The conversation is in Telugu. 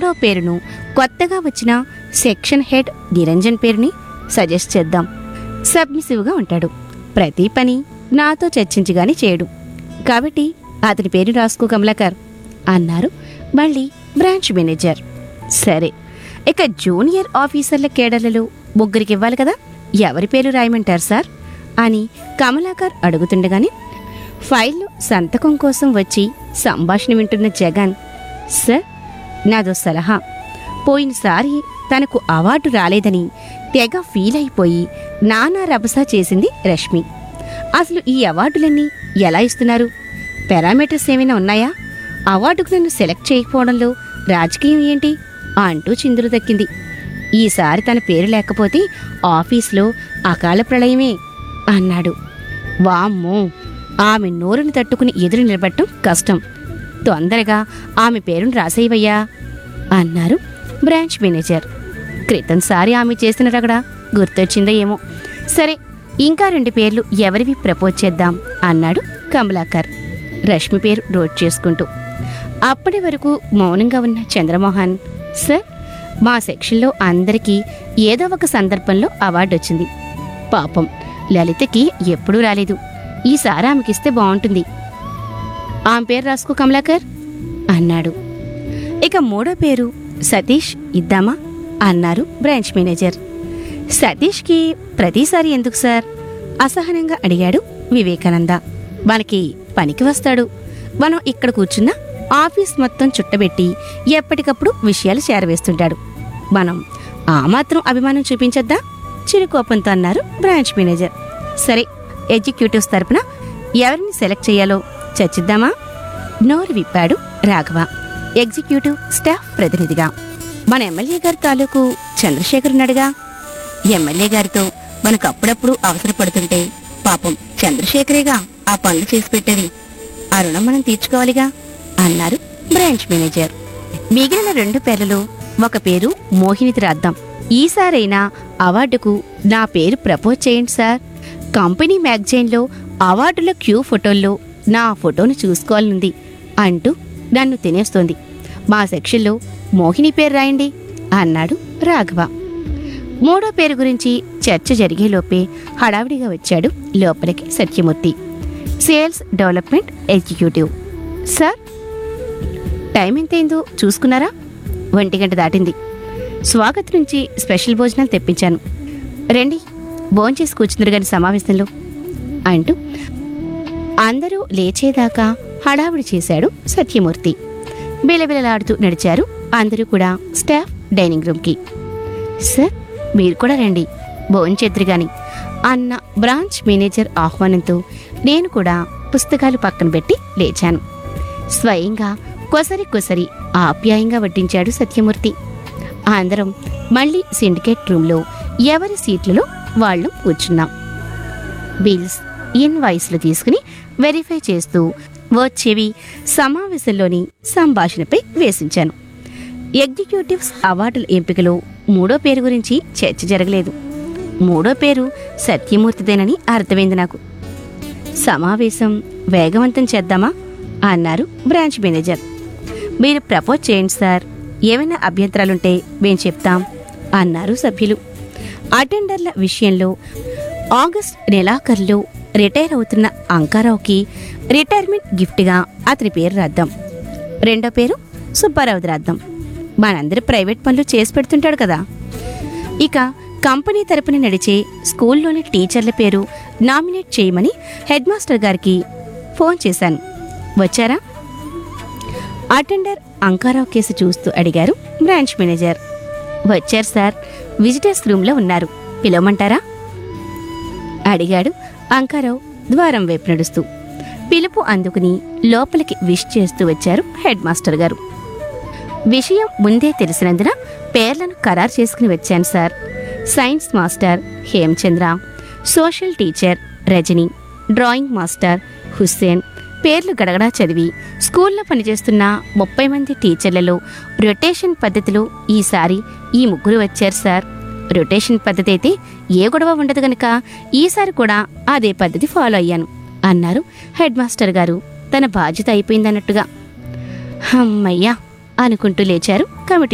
మూడో పేరును కొత్తగా వచ్చిన సెక్షన్ హెడ్ నిరంజన్ పేరుని సజెస్ట్ చేద్దాం సబ్మిసివ్గా ఉంటాడు ప్రతి పని నాతో చర్చించగానే చేయడు కాబట్టి అతని పేరు రాసుకో కమలాకర్ అన్నారు మళ్ళీ బ్రాంచ్ మేనేజర్ సరే ఇక జూనియర్ ఆఫీసర్ల కేడర్లలో ముగ్గురికి ఇవ్వాలి కదా ఎవరి పేరు రాయమంటారు సార్ అని కమలాకర్ అడుగుతుండగానే ఫైల్లో సంతకం కోసం వచ్చి సంభాషణ వింటున్న జగన్ సార్ నాదో సలహా పోయినసారి తనకు అవార్డు రాలేదని తెగ ఫీల్ అయిపోయి నానా రభస చేసింది రష్మి అసలు ఈ అవార్డులన్నీ ఎలా ఇస్తున్నారు పారామీటర్స్ ఏమైనా ఉన్నాయా అవార్డుకు నన్ను సెలెక్ట్ చేయకపోవడంలో రాజకీయం ఏంటి అంటూ చిందులు దక్కింది ఈసారి తన పేరు లేకపోతే ఆఫీస్లో అకాల ప్రళయమే అన్నాడు వామ్మో ఆమె నోరుని తట్టుకుని ఎదురు నిలబడటం కష్టం తొందరగా ఆమె పేరును రాసేవయ్యా అన్నారు బ్రాంచ్ మేనేజర్ క్రితంసారి ఆమె చేసిన రగడ గుర్తొచ్చిందో ఏమో సరే ఇంకా రెండు పేర్లు ఎవరివి ప్రపోజ్ చేద్దాం అన్నాడు కమలాకర్ రష్మి పేరు నోట్ చేసుకుంటూ అప్పటి వరకు మౌనంగా ఉన్న చంద్రమోహన్ సార్ మా సెక్షన్లో అందరికీ ఏదో ఒక సందర్భంలో అవార్డు వచ్చింది పాపం లలితకి ఎప్పుడూ రాలేదు ఈసారి ఆమెకిస్తే బాగుంటుంది ఆమె పేరు రాసుకో కమలాకర్ అన్నాడు ఇక మూడో పేరు సతీష్ ఇద్దామా అన్నారు బ్రాంచ్ మేనేజర్ సతీష్కి ప్రతిసారి ఎందుకు సార్ అసహనంగా అడిగాడు వివేకానంద మనకి పనికి వస్తాడు మనం ఇక్కడ కూర్చున్న ఆఫీస్ మొత్తం చుట్టబెట్టి ఎప్పటికప్పుడు విషయాలు చేరవేస్తుంటాడు మనం ఆ మాత్రం అభిమానం చూపించొద్దా చిరుకోపంతో అన్నారు బ్రాంచ్ మేనేజర్ సరే ఎగ్జిక్యూటివ్స్ తరపున ఎవరిని సెలెక్ట్ చేయాలో చర్చిద్దామా నోరు విప్పాడు రాఘవ ఎగ్జిక్యూటివ్ స్టాఫ్ ప్రతినిధిగా మన ఎమ్మెల్యే గారి తాలూకు చంద్రశేఖర్ ఉన్నాడుగా ఎమ్మెల్యే గారితో మనకు అప్పుడప్పుడు అవసరపడుతుంటే పాపం చంద్రశేఖరేగా ఆ పనులు చేసి పెట్టేది ఆ రుణం మనం తీర్చుకోవాలిగా అన్నారు బ్రాంచ్ మేనేజర్ మిగిలిన రెండు పేర్లలో ఒక పేరు మోహినిది రాద్దాం ఈసారైనా అవార్డుకు నా పేరు ప్రపోజ్ చేయండి సార్ కంపెనీ మ్యాగజైన్లో అవార్డుల క్యూ ఫోటోల్లో నా ఫోటోను చూసుకోవాలనుంది అంటూ నన్ను తినేస్తోంది మా సెక్షన్లో మోహిని పేరు రాయండి అన్నాడు రాఘవ మూడో పేరు గురించి చర్చ జరిగేలోపే హడావిడిగా వచ్చాడు లోపలికి Satyamurthy sales development executive sir time ఎంతైందో చూసుకున్నారా ఒంటి గంట దాటింది స్వాగత్ నుంచి స్పెషల్ భోజనాలు తెప్పించాను రండి భోంచేసి కూర్చుందరు గారి సమావేశంలో అంటూ అందరూ లేచేదాకా హడావిడి చేశాడు సత్యమూర్తి బిలబిలలాడుతూ నడిచారు అందరూ కూడా స్టాఫ్ డైనింగ్ రూమ్కి సార్ మీరు కూడా రండి భోంచేద్దరు గాని అన్న బ్రాంచ్ మేనేజర్ ఆహ్వానంతో నేను కూడా పుస్తకాలు పక్కన పెట్టి లేచాను స్వయంగా కొసరి కొసరి ఆప్యాయంగా వడ్డించాడు సత్యమూర్తి అందరం మళ్ళీ సిండికేట్ రూమ్లో ఎవరి సీట్లలో వాళ్ళు కూర్చున్నాం బిల్స్ ఇన్వాయిస్లు తీసుకుని వెరిఫై చేస్తూ వచ్చేవి సమావేశంలోని సంభాషణపై వేసించాను ఎగ్జిక్యూటివ్స్ అవార్డుల ఎంపికలో మూడో పేరు గురించి చర్చ జరగలేదు మూడో పేరు సత్యమూర్తిదేనని అర్థమైంది నాకు సమావేశం వేగవంతం చేద్దామా అన్నారు బ్రాంచ్ మేనేజర్ మీరు ప్రపోజ్ చేయండి సార్ ఏమైనా అభ్యంతరాలుంటే మేం చెప్తాం అన్నారు సభ్యులు అటెండర్ల విషయంలో ఆగస్ట్ నెలాఖరులో రిటైర్ అవుతున్న అంకారావుకి రిటైర్మెంట్ గిఫ్ట్గా అతని పేరు రాద్దాం రెండో పేరు సుబ్బారావుది రాద్దాం మనందరి ప్రైవేట్ పనులు చేసి పెడుతుంటాడు కదా ఇక కంపెనీ తరపున నడిచే స్కూల్లోని టీచర్ల పేరు నామినేట్ చేయమని హెడ్ మాస్టర్ గారికి ఫోన్ చేశాను వచ్చారా అటెండర్ అంకారావు కేసు చూస్తూ అడిగారు బ్రాంచ్ మేనేజర్ వచ్చారు సార్ విజిటర్స్ రూమ్లో ఉన్నారు పిలవమంటారా అడిగాడు అంకారావు ద్వారం వైపు నడుస్తూ పిలుపు అందుకుని లోపలికి విష్ చేస్తూ వచ్చారు హెడ్ మాస్టర్ గారు విషయం ముందే తెలిసినందున పేర్లను ఖరారు చేసుకుని వచ్చాను sir science master Hemachandra social teacher Rajani drawing master Hussain పేర్లు గడగడా చదివి స్కూల్లో పనిచేస్తున్న ముప్పై మంది టీచర్లలో రొటేషన్ పద్ధతిలో ఈసారి ఈ ముగ్గురు వచ్చారు సార్ రొటేషన్ పద్ధతి అయితే ఏ గొడవ ఉండదు గనుక ఈసారి కూడా అదే పద్ధతి ఫాలో అయ్యాను అన్నారు హెడ్ మాస్టర్ గారు తన బాధ్యత అయిపోయిందన్నట్టుగా హమ్మయ్యా అనుకుంటూ లేచారు కమిటీ